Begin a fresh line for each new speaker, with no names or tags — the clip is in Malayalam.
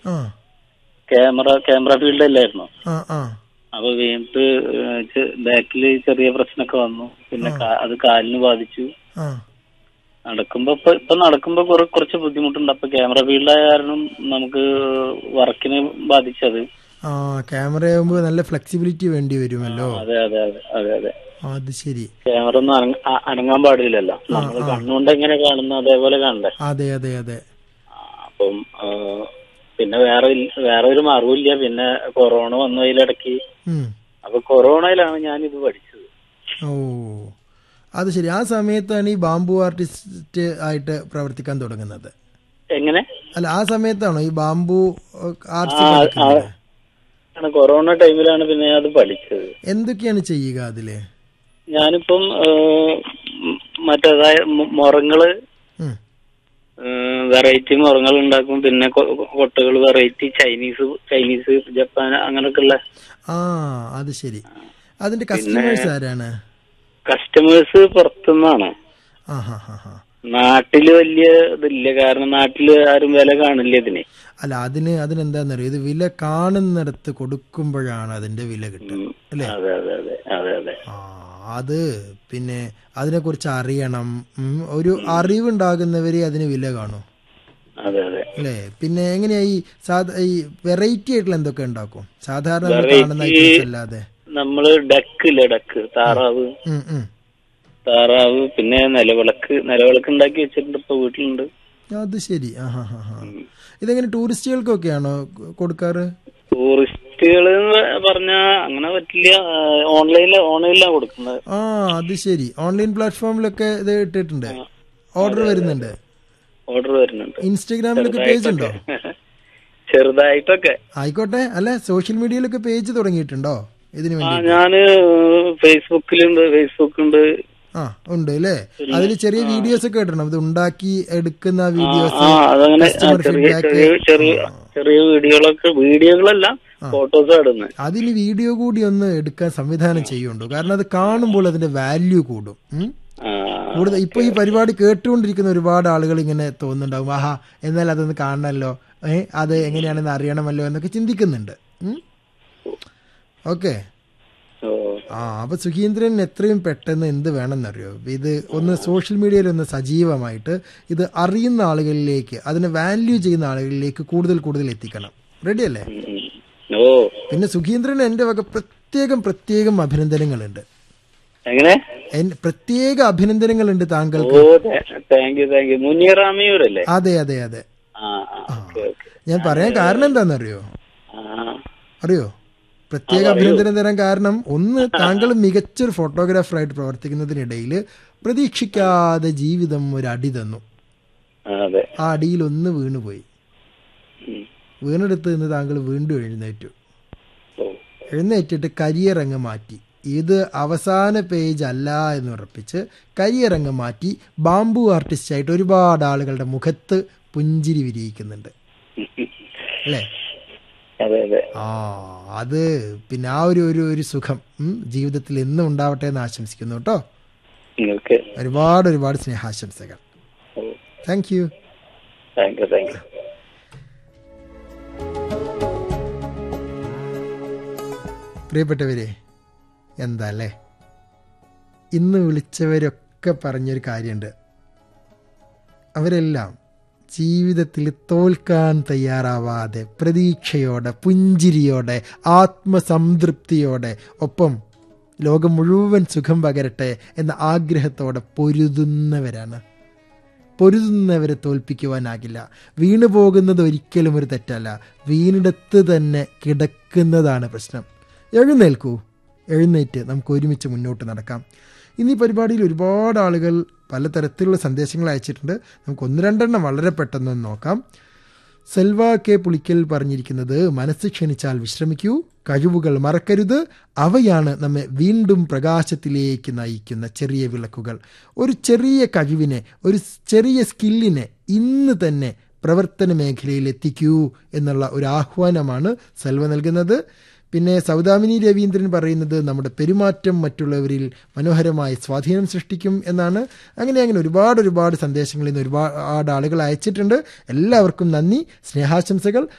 ആ
ക്യാമറ ക്യാമറ ഫീൽഡ് അല്ലായിരുന്നു
ആ ആ
അപ്പൊ വീണിട്ട് ബാക്കിൽ ചെറിയ പ്രശ്നമൊക്കെ വന്നു പിന്നെ കാ- അത് കാലിന് ബാധിച്ചു
ആ
നടക്കുമ്പോ ഇപ്പൊ ഇപ്പൊ നടക്കുമ്പോ കുറെ കുറച്ച് ബുദ്ധിമുട്ടുണ്ട് അപ്പൊ ക്യാമറ ഫീൽഡ് ആയ കാരണം നമുക്ക് വർക്കിനെ ബാധിച്ചത്
ആ ക്യാമറ ആകുമ്പോൾ നല്ല ഫ്ലെക്സിബിലിറ്റി വേണ്ടി വരുമല്ലോ
അതെ അതെ അതെ അതെ അതെ
അത് ശരി
ക്യാമറ ഒന്നും അനങ്ങ- അ- അനങ്ങാൻ പാടില്ലല്ലോ നമ്മൾ കണ്ണുകൊണ്ട് എങ്ങനെ കാണുന്നു അതേപോലെ കാണണ്ടേ
അതെ അതെ അതെ
ആ, അപ്പം ആ, പിന്നെ വേറെ ഇല്ല- വേറെ ഒരു മറവില്ല പിന്നെ കൊറോണ വന്നു അതിലിടയ്ക്ക്
ഉം.
അപ്പൊ കൊറോണയിലാണ് ഞാൻ ഇത് പഠിച്ചത്
ഓ അത് ശരി ആ സമയത്താണ് ഈ ബാംബു ആർട്ടിസ്റ്റ് ആയിട്ട് പ്രവർത്തിക്കാൻ തുടങ്ങുന്നത്
എങ്ങനെ
അല്ല ആ സമയത്താണോ ഈ ബാംബു ആർട്സ്
ആ,
പഠിക്കുന്നത്
ആണ് കൊറോണ ടൈമിലാണ് പിന്നെ ഞാൻ അത് പഠിച്ചത്
എന്തൊക്കെയാണ് ചെയ്യുക അതില്
ഞാനിപ്പം ആ, ഉം, മറ്റേതായ മു- മുറങ്ങള്
ഉം.
വെറൈറ്റി മുറങ്ങൾ ഉണ്ടാക്കും പിന്നെ കൊട്ടകൾ വെറൈറ്റി ചൈനീസ് ചൈനീസ് ജപ്പാൻ അങ്ങനെയൊക്കെയുള്ള
ആ അത് ശരി അതിന്റെ കസ്റ്റമേഴ്സ് ആരാണ്
കസ്റ്റമേഴ്സ് പുറത്തുനിന്നാണ്
ആ ഹാ ഹാ ഹാ
നാട്ടില് വലിയ ഇതില്ല കാരണം നാട്ടില് ആരും വില കാണില്ല ഇതിന്
അല്ല അതിന് അതിനെന്താന്നറിയോ ഇത് വില കാണുന്നിടത്ത് കൊടുക്കുമ്പോഴാണ് അതിന്റെ വില കിട്ടുക
ഉം.
അല്ലേ
അതെ അതെ അതെ അതെ അതെ
ആ അത് പിന്നെ അതിനെക്കുറിച്ച് അറിയണം ഉം, ഒരു അറിവുണ്ടാകുന്നവരെ അതിന് വില കാണും
അതെ അതെ
അല്ലേ പിന്നെ എങ്ങനെയാ ഈ സാധാ ഈ വെറൈറ്റി ആയിട്ടുള്ള എന്തൊക്കെ ഉണ്ടാക്കും സാധാരണ നമ്മൾ കാണുന്ന ഐറ്റംസ് അല്ലാതെ
നമ്മള് ഡക്ക് ഇല്ലേ ഡക്ക് താറാവ്
ഉം, ഉം.
താറാവ് പിന്നെ നിലവിളക്ക് നിലവിളക്ക് ഉണ്ടാക്കി വെച്ചിട്ടുണ്ട് ഇപ്പൊ വീട്ടിലുണ്ട്
അത് ശരി ആ ഹാ ഹാ ഹാ ഇതെങ്ങനെ ടൂറിസ്റ്റുകൾക്കൊക്കെയാണോ കൊ- കൊടുക്കാറ്
ടൂറിസ്റ്റുകൾ പറഞ്ഞ അങ്ങനെ പറ്റില്ല ഓൺലൈനിൽ ഓൺലൈനിലാണ് കൊടുക്കുന്നത്
ആ അത് ശരി ഓൺലൈൻ പ്ലാറ്റ്ഫോമിലൊക്കെ ഇത് ഇട്ടിട്ടുണ്ട് ഓർഡർ വരുന്നുണ്ട്
ഓർഡർ വരുന്നുണ്ട്
ഇൻസ്റ്റഗ്രാമിലൊക്കെ പേജ് ഉണ്ടോ
ചെറുതായിട്ടൊക്കെ
ആയിക്കോട്ടെ അല്ല സോഷ്യൽ മീഡിയയിലൊക്കെ പേജ് തുടങ്ങിയിട്ടുണ്ടോ ഇതിനു
ആ
വേണ്ടി
ഞാന് ഫേസ്ബുക്കിലുണ്ട് ഫേസ്ബുക്കുണ്ട്
ആ ഉണ്ട് അല്ലേ അതിൽ ചെറിയ വീഡിയോസ് ഒക്കെ ഇടണം ഇത് ഉണ്ടാക്കി എടുക്കുന്ന വീഡിയോസ്
ആ അതങ്ങനെ ആ,
കസ്റ്റമർ
ചെറിയ
ഫീഡ്ബാക്ക്
ചെറിയ ചെറിയ ചെറിയ വീഡിയോകളൊക്കെ വീഡിയോകളല്ല ഫോട്ടോസ് ഇടുന്നത്
അതിന് വീഡിയോ കൂടി ഒന്ന് എടുക്കാൻ സംവിധാനം ചെയ്യുന്നുണ്ടോ കാരണം അത് കാണുമ്പോൾ അതിന്റെ വാല്യൂ കൂടും ഉം?
ആ
കൂടുതൽ ഇപ്പൊ ഈ പരിപാടി കേട്ടുകൊണ്ടിരിക്കുന്ന ഒരുപാട് ആളുകൾ ഇങ്ങനെ തോന്നുന്നുണ്ടാവും ആഹാ എന്നാൽ അതൊന്ന് കാണണമല്ലോ ഏ അത് എങ്ങനെയാണെന്ന് അറിയണമല്ലോ എന്നൊക്കെ ചിന്തിക്കുന്നുണ്ട് ഓക്കെ
ഓ
ആ അപ്പൊ സുഖീന്ദ്രൻ എത്രയും പെട്ടെന്ന് എന്ത് വേണമെന്നറിയോ ഇത് ഒന്ന് സോഷ്യൽ മീഡിയയിൽ ഒന്ന് സജീവമായിട്ട് ഇത് അറിയുന്ന ആളുകളിലേക്ക് അതിനെ വാല്യൂ ചെയ്യുന്ന ആളുകളിലേക്ക് കൂടുതൽ കൂടുതൽ എത്തിക്കണം റെഡി അല്ലേ
ഉം. ഓ
പിന്നെ സുഖീന്ദ്രന് എന്റെ വക പ്രത്യേകം പ്രത്യേകം അഭിനന്ദനങ്ങളുണ്ട്
എങ്ങനെ
എൻ- പ്രത്യേക അഭിനന്ദനങ്ങളുണ്ട് താങ്കൾ
ഓ താങ്ക് യു താങ്ക് യു മുനീറാമിയൂരല്ലേ
അതെ അതെ അതെ
ആ ഓക്കെ ഓക്കെ
ഞാൻ പറയാൻ കാരണം എന്താണെന്നറിയോ
ആ
അറിയോ പ്രത്യേക അഭിനന്ദനം തരാൻ കാരണം ഒന്ന് താങ്കൾ മികച്ചൊരു ഫോട്ടോഗ്രാഫറായിട്ട് പ്രവർത്തിക്കുന്നതിനിടയിൽ പ്രതീക്ഷിക്കാതെ ജീവിതം ഒരു അടി തന്നു
ആ, അതെ
ആ അടിയിൽ ഒന്ന് വീണുപോയി
ഉം.
വീണെടുത്ത് നിന്ന് താങ്കൾ വീണ്ടും എഴുന്നേറ്റു
ഓ
എഴുന്നേറ്റിട്ട് കരിയർ അങ്ങ് മാറ്റി ഇത് അവസാന പേജ് അല്ല എന്ന് ഉറപ്പിച്ച് കരിയർ അങ്ങ് മാറ്റി ബാംബു ആർട്ടിസ്റ്റായിട്ട് ഒരുപാട് ആളുകളുടെ മുഖത്ത് പുഞ്ചിരി വിരിയിക്കുന്നുണ്ട് അല്ലേ
അതെ അതെ
ആ അത് പിന്നെ ആ ഒരു ഒരു ഒരു സുഖം ഉം, ജീവിതത്തിൽ എന്നും ഉണ്ടാവട്ടെ എന്ന് ആശംസിക്കുന്നു കേട്ടോ
നിങ്ങൾക്ക്
ഒരുപാട് ഒരുപാട് സ്നേഹാശംസകൾ
ഓ
thank you
thank you thank you
പ്രിയപ്പെട്ടവരെ എന്താ അല്ലേ ഇന്ന് വിളിച്ചവരൊക്കെ പറഞ്ഞൊരു കാര്യമുണ്ട് അവരെല്ലാം ജീവിതത്തിൽ തോൽക്കാൻ തയ്യാറാവാതെ പ്രതീക്ഷയോടെ പുഞ്ചിരിയോടെ ആത്മസംതൃപ്തിയോടെ ഒപ്പം ലോകം മുഴുവൻ സുഖം പകരട്ടെ എന്ന ആഗ്രഹത്തോടെ പൊരുതുന്നവരാണ് പൊരുതുന്നവരെ തോൽപ്പിക്കുവാനാകില്ല വീണു പോകുന്നത് ഒരിക്കലും ഒരു തെറ്റല്ല വീണിടത്ത് തന്നെ കിടക്കുന്നതാണ് പ്രശ്നം എഴുന്നേൽക്കൂ എഴുന്നേറ്റ് നമുക്ക് ഒരുമിച്ച് മുന്നോട്ട് നടക്കാം ഇന്ന് ഈ പരിപാടിയിൽ ഒരുപാട് ആളുകൾ പലതരത്തിലുള്ള സന്ദേശങ്ങൾ അയച്ചിട്ടുണ്ട് നമുക്ക് ഒന്ന് രണ്ടെണ്ണം വളരെ പെട്ടെന്ന് നോക്കാം സെൽവ കെ പുളിക്കൽ പറഞ്ഞിരിക്കുന്നത് മനസ്സ് ക്ഷണിച്ചാൽ വിശ്രമിക്കൂ കഴിവുകൾ മറക്കരുത് അവയാണ് നമ്മെ വീണ്ടും പ്രകാശത്തിലേക്ക് നയിക്കുന്ന ചെറിയ വിളക്കുകൾ ഒരു ചെറിയ കഴിവിനെ ഒരു ചെറിയ സ്കില്ലിനെ ഇന്ന് തന്നെ പ്രവർത്തന മേഖലയിൽ എത്തിക്കൂ എന്നുള്ള ഒരു ആഹ്വാനമാണ് സെൽവ നൽകുന്നത് പിന്നെ സൗദാമിനി രവീന്ദ്രൻ പറയുന്നത് നമ്മുടെ പെരുമാറ്റം മറ്റുള്ളവരിൽ മനോഹരമായ സ്വാധീനം സൃഷ്ടിക്കും എന്നാണ് അങ്ങനെ അങ്ങനെ ഒരുപാട് ഒരുപാട് സന്ദേശങ്ങളിൽ നിന്ന് ഒരുപാട് ആളുകൾ അയച്ചിട്ടുണ്ട് എല്ലാവർക്കും നന്ദി സ്നേഹാശംസകൾ